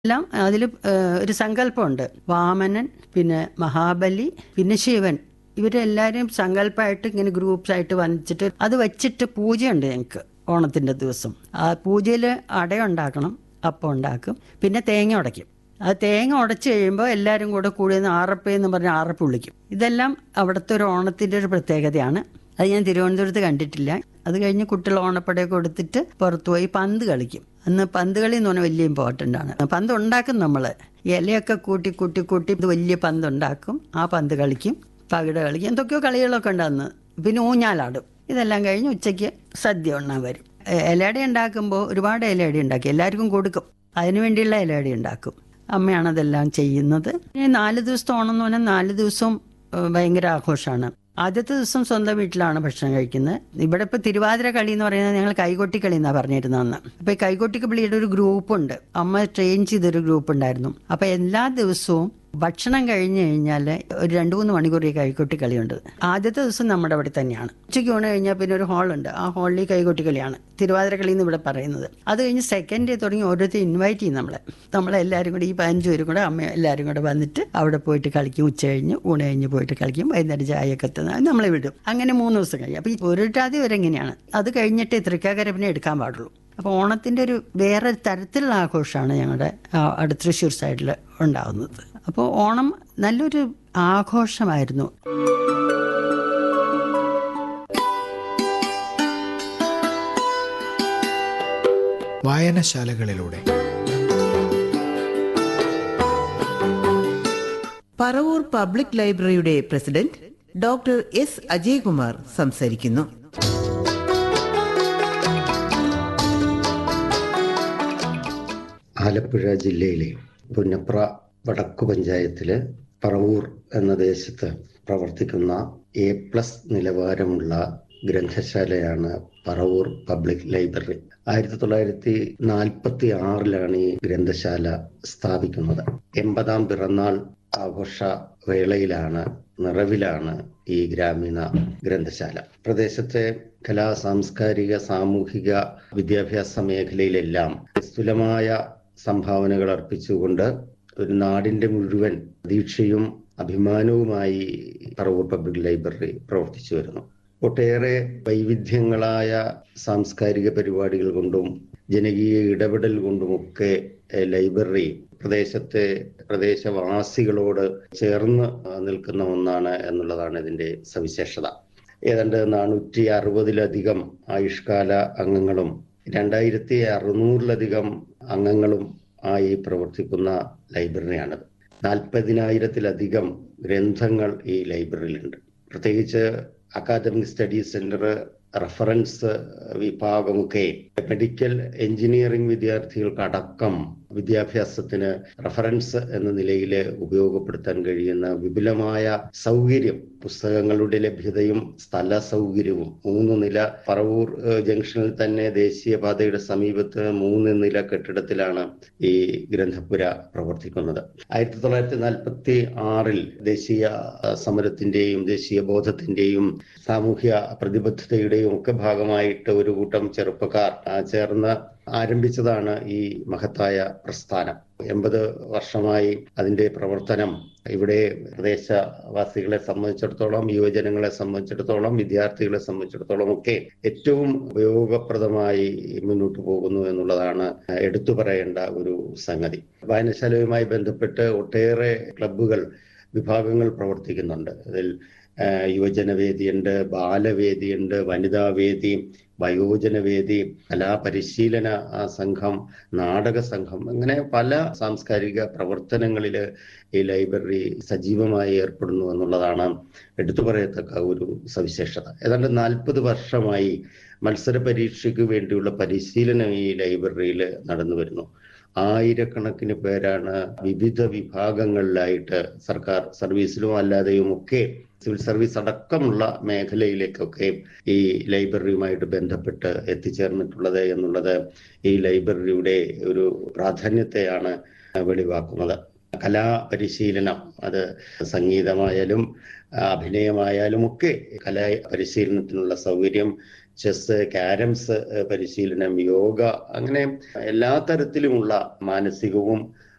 എല്ലാം അതിൽ ഒരു സങ്കല്പമുണ്ട് വാമനൻ പിന്നെ മഹാബലി പിന്നെ ശിവൻ ഇവരെല്ലാവരും സങ്കല്പമായിട്ട് ഇങ്ങനെ ഗ്രൂപ്പ്സ് ആയിട്ട് വന്നിച്ചിട്ട് അത് വെച്ചിട്ട് പൂജയുണ്ട് ഞങ്ങൾക്ക് ഓണത്തിൻ്റെ ദിവസം ആ പൂജയിൽ അട ഉണ്ടാക്കണം അപ്പം ഉണ്ടാക്കും പിന്നെ തേങ്ങ ഉടയ്ക്കും ആ തേങ്ങ ഉടച്ച് കഴിയുമ്പോൾ എല്ലാവരും കൂടെ കൂടി നിന്ന് ആറപ്പ എന്ന് പറഞ്ഞ് ആറപ്പ് വിളിക്കും ഇതെല്ലാം അവിടുത്തെ ഒരു ഓണത്തിൻ്റെ ഒരു പ്രത്യേകതയാണ് അത് ഞാൻ തിരുവനന്തപുരത്ത് കണ്ടിട്ടില്ല അത് കഴിഞ്ഞ് കുട്ടികൾ ഓണപ്പടയൊക്കെ കൊടുത്തിട്ട് പുറത്തു പോയി പന്ത് കളിക്കും അന്ന് പന്ത് കളി എന്ന് പറഞ്ഞാൽ വലിയ ഇമ്പോർട്ടൻ്റ് ആണ് പന്ത് ഉണ്ടാക്കും നമ്മൾ ഇലയൊക്കെ കൂട്ടി കൂട്ടി കൂട്ടി ഇത് വലിയ പന്ത് ഉണ്ടാക്കും ആ പന്ത് കളിക്കും പകിട കളിക്കും എന്തൊക്കെയോ കളികളൊക്കെ ഉണ്ട് അന്ന് പിന്നെ ഊഞ്ഞാലാടും ഇതെല്ലാം കഴിഞ്ഞ് ഉച്ചയ്ക്ക് സദ്യ ഉണ്ണാൻ വരും എ- ഇലയട ഉണ്ടാക്കുമ്പോൾ ഒരുപാട് ഇലയട ഉണ്ടാക്കി എല്ലാവർക്കും കൊടുക്കും അതിനു വേണ്ടിയുള്ള ഇലയട ഉണ്ടാക്കും അമ്മയാണ് അതെല്ലാം ചെയ്യുന്നത് പിന്നെ നാല് ദിവസത്തെ ഓണം എന്ന് പറഞ്ഞാൽ നാല് ദിവസവും ഏഹ്, ഭയങ്കര ആഘോഷമാണ് ആദ്യത്തെ ദിവസം സ്വന്തം വീട്ടിലാണ് ഭക്ഷണം കഴിക്കുന്നത് ഇവിടെ ഇപ്പോൾ തിരുവാതിര കളി എന്ന് പറയുന്നത് ഞങ്ങൾ കൈകൊട്ടി കളി എന്നാണ് പറഞ്ഞിരുന്നത് അന്ന് അപ്പോൾ ഈ കൈകൊട്ടി കളിയുടെ ഒരു ഗ്രൂപ്പുണ്ട് അമ്മ ട്രെയിൻ ചെയ്തൊരു ഗ്രൂപ്പ് ഉണ്ടായിരുന്നു അപ്പോൾ എല്ലാ ദിവസവും ഭക്ഷണം കഴിഞ്ഞ് കഴിഞ്ഞാൽ ഒരു രണ്ട് മൂന്ന് മണിക്കൂർ ഈ കൈകൊട്ടി കളിയുണ്ട് ആദ്യത്തെ ദിവസം നമ്മുടെ അവിടെ തന്നെയാണ് ഉച്ചയ്ക്ക് ഊണ് കഴിഞ്ഞാൽ പിന്നെ ഒരു ഹാളുണ്ട് ആ ഹാളിൽ ഈ കൈകൊട്ടി കളിയാണ് തിരുവാതിര കളി എന്ന് ഇവിടെ പറയുന്നത് അത് കഴിഞ്ഞ് സെക്കൻഡ് ഡേ തുടങ്ങി ഓരോരുത്തർ ഇൻവൈറ്റ് ചെയ്യും നമ്മളെ നമ്മളെല്ലാവരും കൂടി ഈ പതിനഞ്ച് പേരും കൂടെ അമ്മ എല്ലാവരും കൂടെ വന്നിട്ട് അവിടെ പോയിട്ട് കളിക്കും ഉച്ച കഴിഞ്ഞ് ഊണ് കഴിഞ്ഞ് പോയിട്ട് കളിക്കും വൈകുന്നേരം ചായയൊക്കെ തന്ന് നമ്മളെ വിടും അങ്ങനെ മൂന്ന് ദിവസം കഴിയും അപ്പോൾ ഈ ഒരുട്ടാതി വരെ എങ്ങനെയാണ് അത് കഴിഞ്ഞിട്ട് തൃക്കാക്കര പിന്നെ എടുക്കാൻ പാടുള്ളൂ അപ്പോൾ ഓണത്തിൻ്റെ ഒരു വേറെ തരത്തിലുള്ള ആഘോഷമാണ് ഞങ്ങളുടെ ആ, അടുത്ത തൃശ്ശൂർ സൈഡിൽ ഉണ്ടാകുന്നത് അപ്പോൾ ഓണം നല്ലൊരു ആഘോഷമായിരുന്നു വായനശാലകളിലൂടെ പറവൂർ പബ്ലിക് ലൈബ്രറിയുടെ പ്രസിഡന്റ് ഡോക്ടർ എസ് അജയ്കുമാർ സംസാരിക്കുന്നു ആലപ്പുഴ ജില്ലയിലെ പുന്നപ്ര വടക്കു പഞ്ചായത്തില് പറവൂർ എന്ന ദേശത്ത് പ്രവർത്തിക്കുന്ന എ പ്ലസ് നിലവാരമുള്ള ഗ്രന്ഥശാലയാണ് പറവൂർ പബ്ലിക് ലൈബ്രറി ആയിരത്തി തൊള്ളായിരത്തി നാൽപ്പത്തി ആറിലാണ് ഈ ഗ്രന്ഥശാല സ്ഥാപിക്കുന്നത് എൺപതാം പിറന്നാൾ ആഘോഷ വേളയിലാണ് നിറവിലാണ് ഈ ഗ്രാമീണ ഗ്രന്ഥശാല പ്രദേശത്തെ കലാ സാംസ്കാരിക സാമൂഹിക വിദ്യാഭ്യാസ മേഖലയിലെല്ലാം സ്ഥൂലമായ സംഭാവനകൾ അർപ്പിച്ചുകൊണ്ട് ഒരു നാടിന്റെ മുഴുവൻ പ്രതീക്ഷയും അഭിമാനവുമായി പറവൂർ പബ്ലിക് ലൈബ്രറി പ്രവർത്തിച്ചു വരുന്നു ഒട്ടേറെ വൈവിധ്യങ്ങളായ സാംസ്കാരിക പരിപാടികൾ കൊണ്ടും ജനകീയ ഇടപെടൽ കൊണ്ടുമൊക്കെ എഹ്, ലൈബ്രറി പ്രദേശത്തെ പ്രദേശവാസികളോട് ചേർന്ന് ആ, നിൽക്കുന്ന ഒന്നാണ് എന്നുള്ളതാണ് ഇതിന്റെ സവിശേഷത ഏതാണ്ട് നാനൂറ്റി അറുപതിലധികം ആയുഷ്കാല അംഗങ്ങളും രണ്ടായിരത്തി അറുന്നൂറിലധികം അംഗങ്ങളും ആയി പ്രവർത്തിക്കുന്ന ലൈബ്രറിയാണിത് നാൽപ്പതിനായിരത്തിലധികം ഗ്രന്ഥങ്ങൾ ഈ ലൈബ്രറിയിലുണ്ട് പ്രത്യേകിച്ച് അക്കാദമിക് സ്റ്റഡീസ് സെന്റർ റഫറൻസ് വിഭാഗമൊക്കെ മെഡിക്കൽ എഞ്ചിനീയറിംഗ് വിദ്യാർത്ഥികൾക്കടക്കം വിദ്യാഭ്യാസത്തിന് റഫറൻസ് എന്ന നിലയിൽ ഉപയോഗപ്പെടുത്താൻ കഴിയുന്ന വിപുലമായ സൗകര്യം പുസ്തകങ്ങളുടെ ലഭ്യതയും സ്ഥല സൗകര്യവും മൂന്ന് നില പറവൂർ ഏഹ്, ജംഗ്ഷനിൽ തന്നെ ദേശീയപാതയുടെ സമീപത്ത് മൂന്ന് നില കെട്ടിടത്തിലാണ് ഈ ഗ്രന്ഥപുര പ്രവർത്തിക്കുന്നത് ആയിരത്തി തൊള്ളായിരത്തി നാൽപ്പത്തി ആറിൽ ദേശീയ ആ, സമരത്തിന്റെയും ദേശീയ ബോധത്തിന്റെയും സാമൂഹ്യ പ്രതിബദ്ധതയുടെയും ഒക്കെ ഭാഗമായിട്ട് ഒരു കൂട്ടം ചെറുപ്പക്കാർ ആ, ചേർന്ന് ആരംഭിച്ചതാണ് ഈ മഹത്തായ പ്രസ്ഥാനം എൺപത് വർഷമായി അതിന്റെ പ്രവർത്തനം ഇവിടെ പ്രദേശവാസികളെ സംബന്ധിച്ചിടത്തോളം യുവജനങ്ങളെ സംബന്ധിച്ചിടത്തോളം വിദ്യാർത്ഥികളെ സംബന്ധിച്ചിടത്തോളം ഒക്കെ ഏറ്റവും ഉപയോഗപ്രദമായി മുന്നോട്ട് പോകുന്നു എന്നുള്ളതാണ് എടുത്തു പറയേണ്ട ഒരു സംഗതി വായനശാലയുമായി ബന്ധപ്പെട്ട് ഒട്ടേറെ ക്ലബ്ബുകൾ വിഭാഗങ്ങൾ പ്രവർത്തിക്കുന്നുണ്ട് അതിൽ ആ, യുവജനവേദിയുണ്ട് ബാലവേദിയുണ്ട് വനിതാവേദി വയോജനവേദി കലാപരിശീലന ആ, സംഘം നാടക സംഘം അങ്ങനെ പല സാംസ്കാരിക പ്രവർത്തനങ്ങളിൽ ഈ ലൈബ്രറി സജീവമായി ഏർപ്പെടുന്നു എന്നുള്ളതാണ് എടുത്തു പറയത്തക്ക ഒരു സവിശേഷത ഏതാണ്ട് നാൽപ്പത് വർഷമായി മത്സര പരീക്ഷയ്ക്ക് വേണ്ടിയുള്ള പരിശീലനം ഈ ലൈബ്രറിയിൽ നടന്നു വരുന്നു ആയിരക്കണക്കിന് പേരാണ് വിവിധ വിഭാഗങ്ങളിലായിട്ട് സർക്കാർ സർവീസിലും അല്ലാതെയും ഒക്കെ സിവിൽ സർവീസ് അടക്കമുള്ള മേഖലയിലേക്കൊക്കെ ഈ ലൈബ്രറിയുമായിട്ട് ബന്ധപ്പെട്ട് എത്തിച്ചേർന്നിട്ടുള്ളത് എന്നുള്ളത് ഈ ലൈബ്രറിയുടെ ഒരു പ്രാധാന്യത്തെയാണ് വെളിവാക്കുന്നത് കലാപരിശീലനം അത് സംഗീതമായാലും അഭിനയമായാലും ഒക്കെ കലാ പരിശീലനത്തിനുള്ള സൗകര്യം ചെസ് ക്യാരംസ് പരിശീലനം യോഗ അങ്ങനെ എല്ലാ തരത്തിലുമുള്ള മാനസികവും